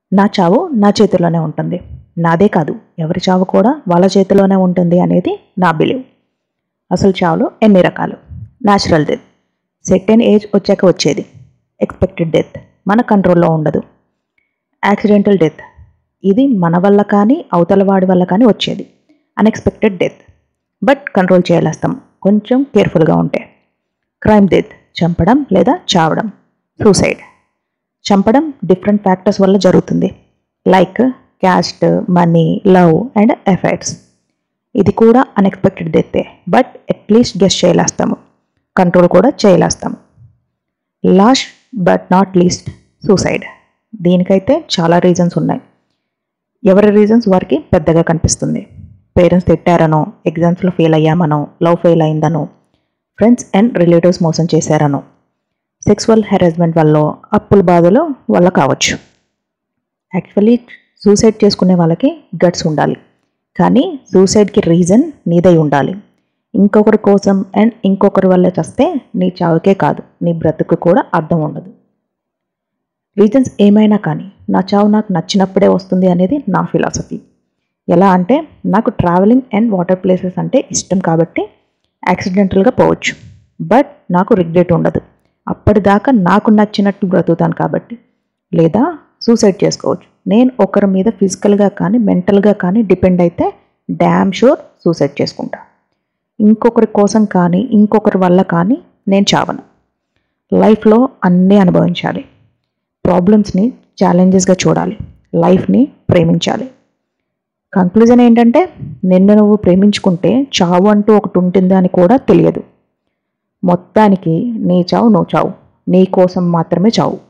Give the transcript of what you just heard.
నా చావు నా చేతిలోనే ఉంటుంది నాదే కాదు ఎవరి చావు కూడా వాళ్ళ చేతిలోనే ఉంటుంది అనేది నా బిలీవ్ అసలు చావులు ఎన్ని రకాలు న్యాచురల్ డెత్ సెకండ్ ఏజ్ వచ్చాక వచ్చేది ఎక్స్పెక్టెడ్ డెత్ మన కంట్రోల్లో ఉండదు యాక్సిడెంటల్ డెత్ ఇది మన వల్ల కానీ అవతల వాడి వల్ల కానీ వచ్చేది అన్ఎక్స్పెక్టెడ్ డెత్ బట్ కంట్రోల్ చేయలేస్తాం కొంచెం కేర్ఫుల్గా ఉంటే క్రైమ్ డెత్ చంపడం లేదా చావడం సూసైడ్ చంపడం డిఫరెంట్ ఫ్యాక్టర్స్ వల్ల జరుగుతుంది like caste money love and effects ఇది కూడా అన్ఎక్స్పెక్టెడ్ డెత్తే బట్ అట్లీస్ట్ గెస్ట్ చేయలేస్తాము కంట్రోల్ కూడా చేయలేస్తాము last but not least suicide దీనికైతే చాలా రీజన్స్ ఉన్నాయి ఎవరి రీజన్స్ వారికి పెద్దగా కనిపిస్తుంది పేరెంట్స్ తిట్టారనో ఎగ్జామ్స్లో ఫెయిల్ అయ్యామనో లవ్ ఫెయిల్ అయిందనో ఫ్రెండ్స్ అండ్ రిలేటివ్స్ మోసం చేశారనో సెక్సువల్ హెరాస్మెంట్ వల్ల అప్పుల బాధలు వల్ల కావచ్చు యాక్చువల్లీ సూసైడ్ చేసుకునే వాళ్ళకి గట్స్ ఉండాలి కానీ సూసైడ్కి రీజన్ నీదై ఉండాలి ఇంకొకరి కోసం అండ్ ఇంకొకరి వల్ల చస్తే నీ చావుకే కాదు నీ బ్రతుకు కూడా అర్థం ఉండదు రీజన్స్ ఏమైనా కానీ నా చావు నాకు నచ్చినప్పుడే వస్తుంది అనేది నా ఫిలాసఫీ ఎలా అంటే నాకు ట్రావెలింగ్ అండ్ వాటర్ ప్లేసెస్ అంటే ఇష్టం కాబట్టి యాక్సిడెంటల్గా పోవచ్చు బట్ నాకు రిగ్రెట్ ఉండదు అప్పటిదాకా నాకు నచ్చినట్టు బ్రతుకుతాను కాబట్టి లేదా సూసైడ్ చేసుకోవచ్చు నేను ఒకరి మీద ఫిజికల్గా కానీ మెంటల్గా కానీ డిపెండ్ అయితే డ్యామ్ షూర్ సూసైడ్ చేసుకుంటా ఇంకొకరి కోసం కానీ ఇంకొకరి వల్ల కానీ నేను చావను లైఫ్లో అన్నీ అనుభవించాలి ప్రాబ్లమ్స్ని ఛాలెంజెస్గా చూడాలి లైఫ్ని ప్రేమించాలి కంక్లూజన్ ఏంటంటే నిన్ను నువ్వు ప్రేమించుకుంటే చావు అంటూ ఒకటి ఉంటుంది అని కూడా తెలియదు మొత్తానికి నీ చావు నువ్వు చావు నీ కోసం మాత్రమే చావు